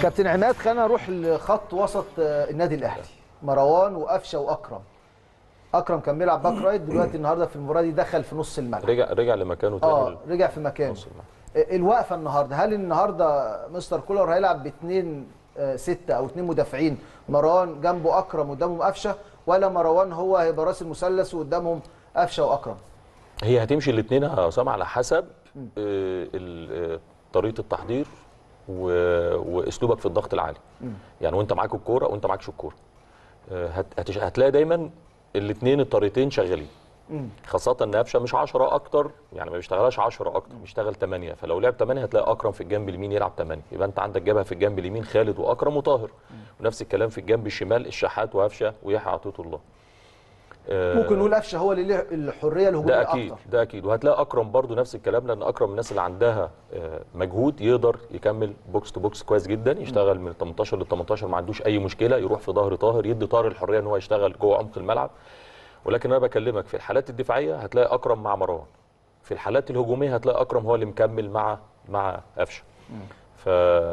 كابتن عماد خلينا نروح لخط وسط آه، النادي الاهلي مروان وقفشه واكرم اكرم كان بيلعب باك رايت دلوقتي النهارده في المباراه دي دخل في نص الملعب رجع رجع لمكانه تاني اه رجع في مكانه نص الملعب. آه، الوقفه النهارده هل النهارده مستر كولر هيلعب باثنين آه، ستة او اثنين مدافعين مروان جنبه اكرم قدامهم قفشه ولا مروان هو هيبقى راس المثلث وقدامهم قفشه واكرم هي هتمشي الاثنين يا اسامه على حسب آه، ال- آه، طريقه التحضير و- واسلوبك في الضغط العالي يعني وانت معاك الكوره وانت معكش الكوره آه، هت- هتش- هتلاقي دايما الاثنين الطريقتين شغالين خاصة ان قفشه مش 10 اكتر يعني ما بيشتغلهاش 10 اكتر بيشتغل 8 فلو لعب 8 هتلاقي اكرم في الجنب اليمين يلعب 8 يبقى انت عندك جبهه في الجنب اليمين خالد واكرم وطاهر ونفس الكلام في الجنب الشمال الشحات وقفشه ويحيى عطيه الله آه، ممكن نقول قفشه هو اللي ليه الحريه الهجوميه ده اكيد اكتر ده اكيد وهتلاقي اكرم برضو نفس الكلام لان اكرم من الناس اللي عندها آه، مجهود يقدر يكمل بوكس تو بوكس كويس جدا يشتغل من 18 ل 18 ما عندوش اي مشكله يروح في ظهر طاهر يدي طاهر الحريه ان هو يشتغل جوه عمق الملعب ولكن انا بكلمك في الحالات الدفاعيه هتلاقي اكرم مع مروان في الحالات الهجوميه هتلاقي اكرم هو اللي مكمل مع مع قفشه ف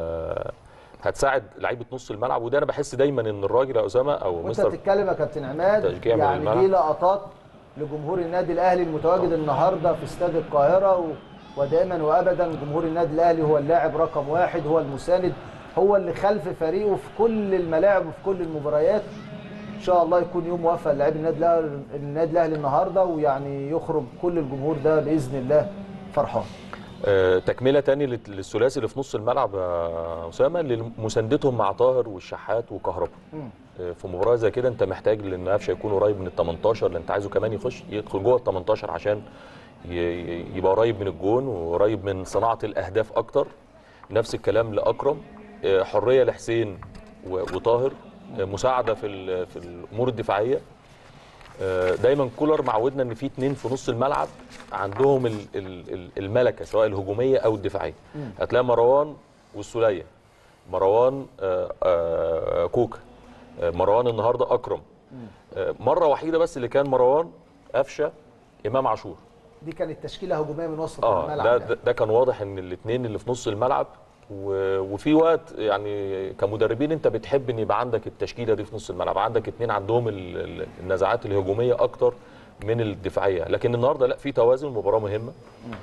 هتساعد لعيبه نص الملعب وده انا بحس دايما ان الراجل يا اسامه او وانت مستر بتتكلم يا كابتن عماد تشجيع من يعني الملعب. دي لقطات لجمهور النادي الاهلي المتواجد النهارده في استاد القاهره و... ودائما وابدا جمهور النادي الاهلي هو اللاعب رقم واحد هو المساند هو اللي خلف فريقه في كل الملاعب وفي كل المباريات ان شاء الله يكون يوم موفق للاعبي النادي الاهلي النادي الاهلي النهارده ويعني يخرج كل الجمهور ده باذن الله فرحان آه، تكمله تاني لل- للثلاثي اللي في نص الملعب يا اسامه اللي مساندتهم مع طاهر والشحات وكهربا آه، في مباراه زي كده انت محتاج لان قفشه يكون قريب من ال 18 لان انت عايزه كمان يخش يدخل جوه ال 18 عشان ي- ي- يبقى قريب من الجون وقريب من صناعه الاهداف اكتر نفس الكلام لاكرم آه، حريه لحسين و- وطاهر آه، مساعده في ال- في الامور الدفاعيه آه، دايما كولر معودنا ان في اتنين في نص الملعب عندهم ال- ال- ال- الملكه سواء الهجوميه او الدفاعيه هتلاقي مروان والسوليه مروان آه، آه، كوكا آه، مروان النهارده اكرم آه، مره وحيده بس اللي كان مروان قفشه امام عاشور دي كانت تشكيله هجوميه من وسط اه الملعب ده, يعني. ده ده كان واضح ان الاثنين اللي في نص الملعب و- وفي وقت يعني كمدربين انت بتحب ان يبقى عندك التشكيله دي في نص الملعب عندك اثنين عندهم ال- ال- النزعات الهجوميه اكتر من الدفاعيه لكن النهارده لا في توازن مباراه مهمه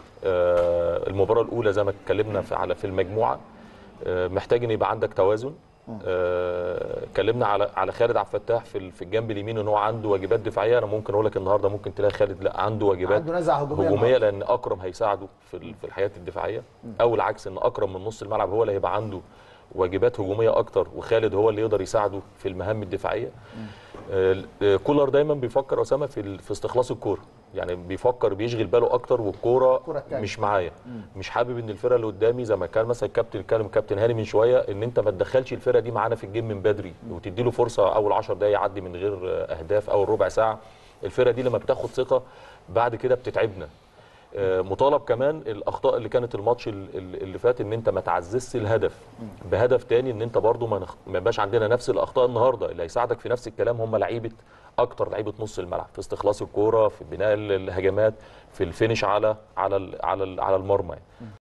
آه المباراه الاولى زي ما اتكلمنا في على في المجموعه آه محتاج ان يبقى عندك توازن آه، اتكلمنا على على خالد عبد الفتاح في ال- في الجنب اليمين ان هو عنده واجبات دفاعيه انا ممكن اقول لك النهارده ممكن تلاقي خالد لا عنده واجبات عنده نزعه هجوميه هجوميه النهاردة. لان اكرم هيساعده في ال- في الحياه الدفاعيه او العكس ان اكرم من نص الملعب هو اللي هيبقى عنده واجبات هجوميه اكتر وخالد هو اللي يقدر يساعده في المهام الدفاعيه آه، آه، كولر دايما بيفكر اسامه في ال- في استخلاص الكوره يعني بيفكر بيشغل باله اكتر والكوره الكرة التانية. مش معايا مش حابب ان الفرقه اللي قدامي زي ما كان مثلا الكابتن اتكلم كابتن هاني من شويه ان انت ما تدخلش الفرقه دي معانا في الجيم من بدري وتدي له فرصه اول 10 دقائق يعدي من غير آه، اهداف اول ربع ساعه الفرقه دي لما بتاخد ثقه بعد كده بتتعبنا آه، مطالب كمان الاخطاء اللي كانت الماتش ال- ال- اللي فات ان انت ما تعززش الهدف بهدف تاني ان انت برضو ما نخ- ما يبقاش عندنا نفس الاخطاء النهارده اللي هيساعدك في نفس الكلام هم لعيبه اكتر لعيبه نص الملعب في استخلاص الكوره في بناء ال- الهجمات في الفينش على على ال- على ال- على المرمى يعني.